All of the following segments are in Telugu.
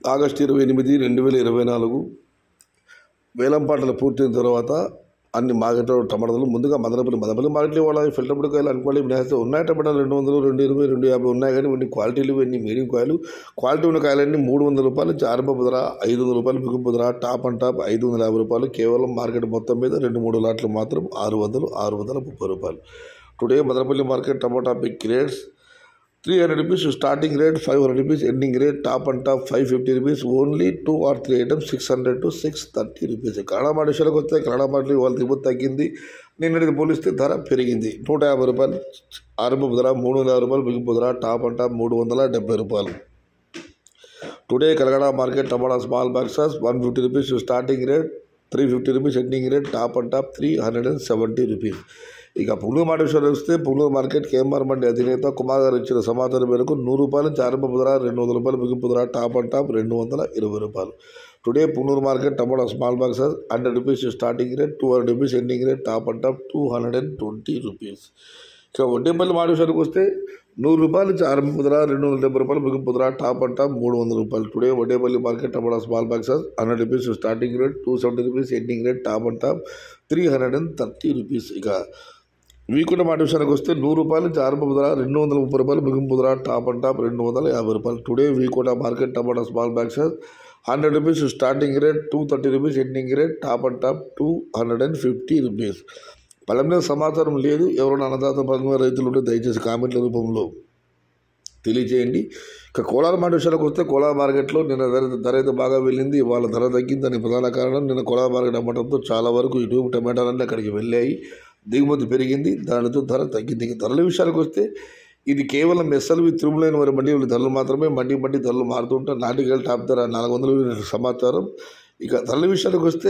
ఆగస్టు ఇరవై ఎనిమిది రెండు వేల ఇరవై నాలుగు వేలం పాటలు పూర్తయిన తర్వాత అన్ని మార్కెట్లో టమాటాలు ముందుగా మదనపల్లి మదనపల్లి మార్కెట్లో వాళ్ళ ఫిల్టర్ కాయలు అనుకోవాలి వినాయిస్తే ఉన్నాయి టమాటాలు రెండు వందలు రెండు ఇరవై రెండు యాభై ఉన్నాయి కానీ ఇవన్నీ క్వాలిటీలు ఇవన్నీ మీడియం కాయలు క్వాలిటీ ఉన్న కాయలన్నీ మూడు వందల రూపాయలు ఆరంభపు ధర ఐదు వందల రూపాయలు ముగింపు ధర టాప్ అండ్ టాప్ ఐదు వందల యాభై రూపాయలు కేవలం మార్కెట్ మొత్తం మీద రెండు మూడు లాట్లు మాత్రం ఆరు వందలు ఆరు వందల ముప్పై రూపాయలు today Madanapalle market tomato big rates three hundred rupees starting rate five hundred rupees ending rate top and top five fifty rupees only two or three items six hundred to six thirty rupees Kannada మాట విషయాలకు వస్తే కన్నడ మాటలు ఇవాళ దిగుబడి తగ్గింది నిన్నటికి పోలిస్తే ధర పెరిగింది నూట యాభై రూపాయలు ఆరంభపు ధర మూడు వందల యాభై రూపాయలు ముగింపు ధర టాప్ అండ్ టాప్ మూడు వందల డెబ్బై రూపాయలు today Kalakada market tomato small boxes one fifty rupees starting rate three fifty rupees ending rate top and top three hundred and seventy rupees ఇక పుంగూరు మాట విషయాలు వస్తే పుంగూరు మార్కెట్ కేఎంఆర్ మండి అధినేత కుమార్ గారు ఇచ్చిన సమాచారం మేరకు నూరు రూపాయలు నుంచి ఆరంభపు ధర రెండు వందల రూపాయలు ముగింపు ధర టాప్ అండ్ టాప్ రెండు వందల ఇరవై రూపాయలు today Punganur market tomato small boxes hundred rupees starting rate two hundred rupees ending rate top and top two hundred and twenty rupees ఇక వడ్డేపల్లి మాట విషయానికి వస్తే నూరు రూపాయలు నుంచి ఆరంభ ధర రెండు వందల డెబ్బై రూపాయలు ముగింపు ధర టాప్ అండ్ టాప్ మూడు వందల రూపాయలు today Vaddepalli market tomato small boxes hundred rupees starting rate two seventy rupees ending rate top and top three hundred and thirty rupees ఇక వీకున్న మాట విషయానికి వస్తే నూరు రూపాయల నుంచి ఆరంభ ధర రెండు వందల ముప్పై రూపాయలు ముగింపు ధర టాప్ అండ్ టాప్ రెండు వందల యాభై రూపాయలు today V Kota market tomato small boxes hundred rupees starting rate two thirty rupees ending rate top and top two hundred and fifty rupees బలం మీద సమాచారం లేదు ఎవరైనా అన్నదాత పరంగా రైతులు ఉంటే దయచేసి కామెంట్ల రూపంలో తెలియజేయండి ఇక కోలార్ మాట విషయాలకు వస్తే కోలార్ మార్కెట్లో నిన్న ధర ధర అయితే బాగా వెళ్ళింది వాళ్ళ ధర తగ్గిందని ప్రధాన కారణం నిన్న కోలార్ మార్కెట్ అమ్మడంతో చాలా వరకు ఇటు టమాటాలన్నీ అక్కడికి వెళ్ళాయి దిగుమతి పెరిగింది దానితో ధర తగ్గింది ఇక ధరల విషయానికి వస్తే ఇది కేవలం ఎస్ఎల్వి తిరుమలైన వారి మండి ధరలు మాత్రమే మండి మండి ధరలు మారుతుంటాయి నాటికల్ టాప్ ధర నాలుగు వందల సమాచారం ఇక ధరల విషయానికి వస్తే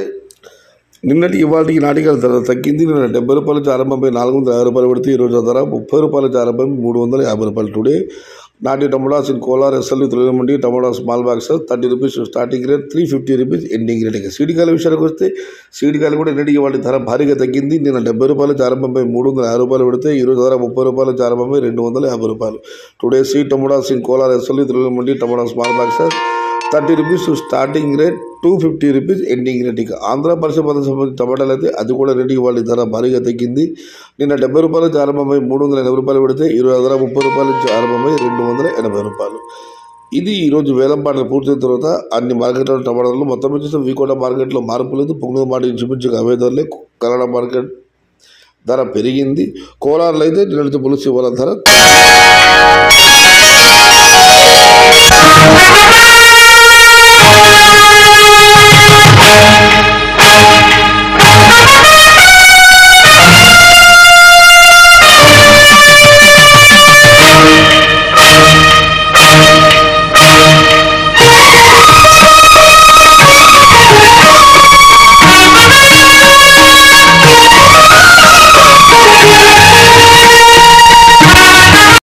నిన్నటి ఇవాళకి నాటికల ధర తగ్గింది నిన్న డెబ్బై రూపాయల నుంచి ఆరంభమై నాలుగు వందల యాభై రూపాయలు పెడితే ఈరోజు ధర ముప్పై రూపాయల నుంచి ఆరంభం మూడు వందల యాభై రూపాయలు టుడే నాటి tomatoes in Kolar SL mandi tomato small box thirty rupees starting rate three fifty rupees ending rate ఇక సీడికాయల విషయానికి వస్తే సీడికాయలు కూడా నిన్నటికి వాటి ధర భారీగా తగ్గింది నిన్న డెబ్బై రూపాయల నుంచి ఆరంభమై మూడు వందల యాభై రూపాయలు పెడితే ఈరోజు ధర ముప్పై రూపాయల నుంచి ఆరంభమై రెండు వందల యాభై రూపాయలు టుడే సీ tomatoes in Kolar SL mandi tomato small boxes thirty rupees starting rate two fifty rupees ending rate ఇక ఆంధ్ర పరిశ్రమ సంబంధించిన టమాటాలు అయితే అది కూడా రేటుకి వాళ్ళ ధర భారీగా తగ్గింది నిన్న డెబ్బై రూపాయల నుంచి ఆరంభమై మూడు వందల ఎనభై రూపాయలు పెడితే ఇరవై ధర ముప్పై రూపాయల నుంచి ఆరంభమై రెండు వందల ఎనభై రూపాయలు ఇది ఈరోజు వేలం పాటలు పూర్తయిన తర్వాత అన్ని మార్కెట్లో టమాటాలు మొత్తం వచ్చేసి వీకోట మార్కెట్లో మార్పు లేదు పొంగుల మాట చూపించక అవే ధరలే కన్నడ మార్కెట్ ధర పెరిగింది కోలార్లో అయితే నిన్నటితో పులుసు ఇవ్వాల ధర